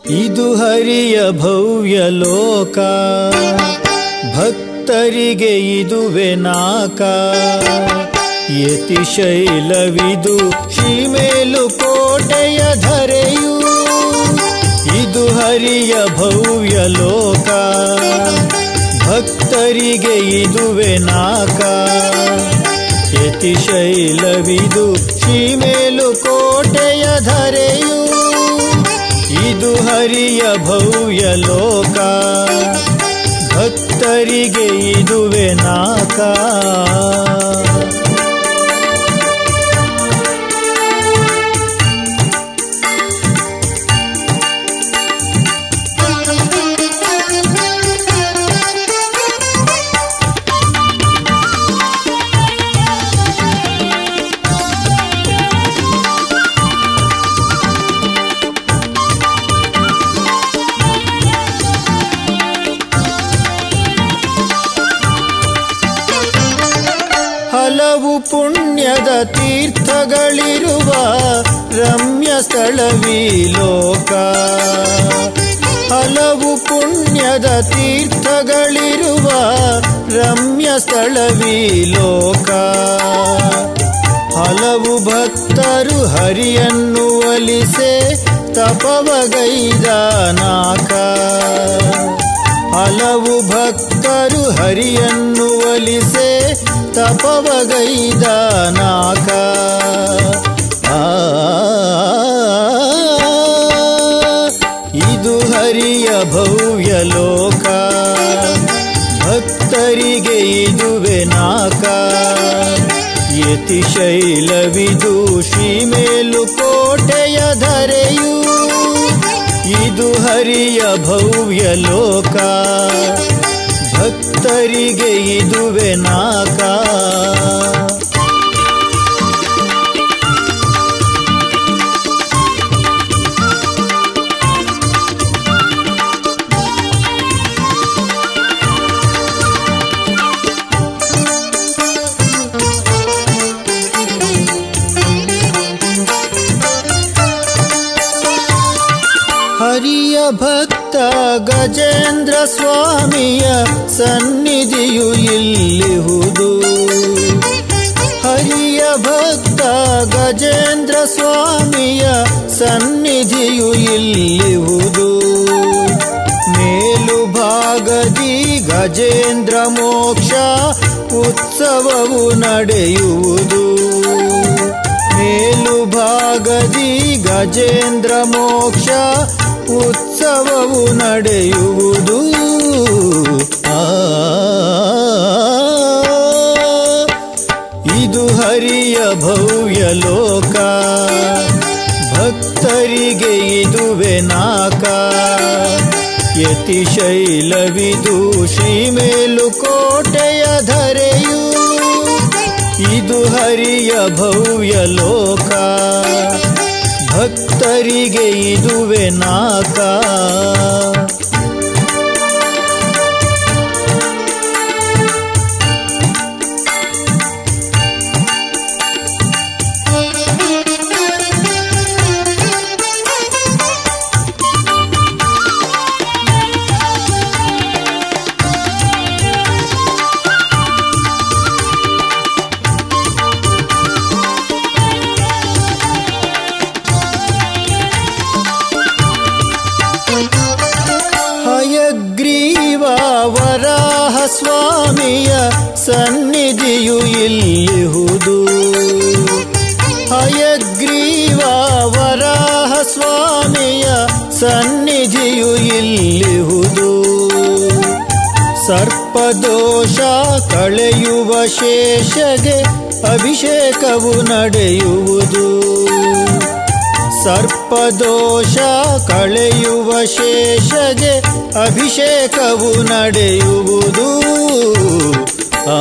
ಇದು ಹರಿಯ ಭವ್ಯ ಲೋಕ ಭಕ್ತರಿಗೆ ಇದುವೆ ನಾಕ ಯತಿಶೈಲವಿದು ಶ್ರೀಮೇಲು ಕೋಟೆಯ ಧರೆಯು ಇದು ಹರಿಯ ಭವ್ಯ ಲೋಕ ಭಕ್ತರಿಗೆ ಇದುವೆ ನಾಕ ಯತಿಶೈಲವಿದು ಶ್ರೀಮೇಲು ಕೋಟೆಯ ಧರೆಯು ಇದು ಹರಿಯ ಭವ್ಯ ಲೋಕ ಭಕ್ತರಿಗೆ ಇದುವೆ ನಾಕ ಹಲವು ಪುಣ್ಯದ ತೀರ್ಥಗಳಿರುವ ರಮ್ಯ ಸ್ಥಳವೀ ಲೋಕ ಹಲವು ಪುಣ್ಯದ ತೀರ್ಥಗಳಿರುವ ರಮ್ಯ ಸ್ಥಳವೀ ಲೋಕ ಹಲವು ಭಕ್ತರು ಹರಿಯನ್ನು ಒಲಿಸೆ ತಪವಗೈದ ನಾಕ ಹಲವು ಭಕ್ತರು ಹರಿಯನ್ನು ಒಲಿಸೆ ತಪವಗೈದ ನಾಕ ಆ, ಇದು ಹರಿಯ ಭವ್ಯ ಲೋಕ ಭಕ್ತರಿಗೆ ಇದುವೆ ನಾಕ ಯತಿಶೈಲವಿದು ಶ್ರೀಮೇಲು ಕೋಟೆಯ ಧರೆಯು ಇದು ಹರಿಯ ಭವ್ಯ ಲೋಕ ಭಕ್ತರಿಗೆ ಇದುವೆ ನಾಕ ಹರಿಯ ಭಕ್ತ ಗಜೇಂದ್ರ ಸ್ವಾಮಿಯ ಸನ್ನಿಧಿಯು ಇಲ್ಲಿಹುದು ಹರಿಯ ಭಕ್ತ ಗಜೇಂದ್ರ ಸ್ವಾಮಿಯ ಸನ್ನಿಧಿಯು ಇಲ್ಲಿಹುದು ಮೇಲು ಭಾಗದಿ ಗಜೇಂದ್ರ ಮೋಕ್ಷ ಉತ್ಸವವು ನಡೆಯುವುದು ಮೇಲು ಭಾಗದಿ ಗಜೇಂದ್ರ ಮೋಕ್ಷ ಉತ್ಸವವು ನಡೆಯುವುದು ಆ, ಇದು ಹರಿಯ ಭವ್ಯ ಲೋಕ ಭಕ್ತರಿಗೆ ಇದುವೆ ನಾಕ ಯತಿಶೈಲವಿದು ಶ್ರೀಮೇಲು ಕೋಟೆಯ ಧರೆಯು ಇದು ಹರಿಯ ಭವ್ಯ ಲೋಕ ಭಕ್ತರಿಗೆ ಇದುವೆ ನಾಕ ಹಯಗ್ರೀವ ವರಾಹ ಸ್ವಾಮಿಯ ಸನ್ನಿಧಿಯು ಇಲ್ಲಿಹುದು ಹಯಗ್ರೀವ ವರಾಹ ಸ್ವಾಮಿಯ ಸನ್ನಿಧಿಯು ಇಲ್ಲಿಹುದು ಸರ್ಪದೋಷ ಕಳೆಯುವ ಶೇಷಗೆ ಅಭಿಷೇಕವು ನಡೆಯುವುದು ಸರ್ಪದೋಷ ಕಳೆಯುವ ಶೇಷಗೆ ಅಭಿಷೇಕವು ನಡೆಯುವುದು ಆ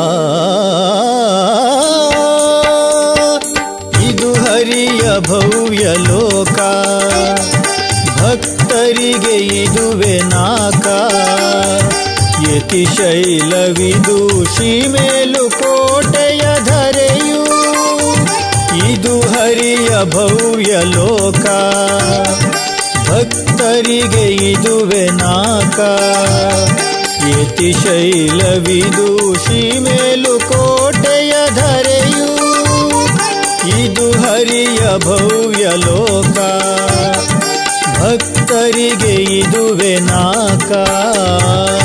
ಇದು ಹರಿಯ ಭವ್ಯ ಲೋಕ ಭಕ್ತರಿಗೆ ಇದುವೆ ನಾಕ ಯತಿಶೈಲವಿದು ಶ್ರೀಮೇಲು ಕೋಟೆಯ ಧರೆಯು ಇದು ಹರಿಯ ಭವ್ಯ ಲೋಕ ಭಕ್ತರಿಗೆ ಇದುವೆ ನಾಕ ಯತಿ ಶೈಲವಿದು ಮೇಲು ಕೋಟೆಯ ಧರೆಯು ಇದು ಹರಿಯ ಭವ್ಯ ಲೋಕ ಭಕ್ತರಿಗೆ ಇದುವೆ ನಾಕ